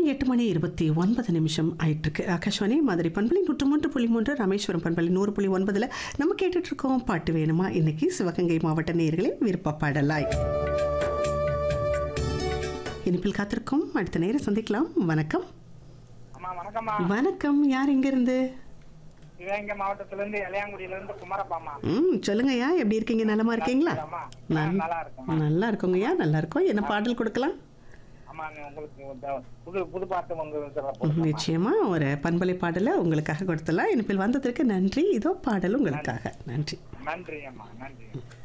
எட்டு மணி இருபத்தி ஒன்பது நிமிஷம் ஆயிட்டிருக்கு ஆகாஷ்வாணி மதுரை பண்பலி நூற்று மூன்று புள்ளி மூன்று ராமேஸ்வரம் பண்பலி நூறு புள்ளி ஒன்பதில் நம்ம கேட்டுட்டு இருக்கோம் பாட்டு வேணுமா இன்னைக்கு சிவகங்கை மாவட்ட நேயர்களின் விருப்ப பாடலாய் இனிப்பில் காத்திருக்கும் அடுத்த நேரம் சந்திக்கலாம் வணக்கம் அம்மா வணக்கம்மா வணக்கம் யார் எங்கேருந்து சிவகங்கை மாவட்டத்துல இருந்து இளையாங்குடியில இருந்து குமாரப்பாம்மா ம் சொல்லுங்கய்யா எப்படி இருக்கீங்க நலமா இருக்கீங்களா அம்மா நல்- நல்லா இருக்கும்மா நல்லா இருக்கோங்கய்யா நல்லா இருக்கோம் என்ன பாடல் கொடுக்கலாம் அம்மா நீ உங்களுக்கு இந்த புது புது பாட்டு உங்களுக்கு ம், நிச்சயமா ஒரு பண்பலை பாடலை உங்களுக்காக கொடுத்தலாம் இனிப்பில் வந்ததற்கு நன்றி இதோ பாடல் உங்களுக்காக நன்றி நன்றி அம்மா நன்றி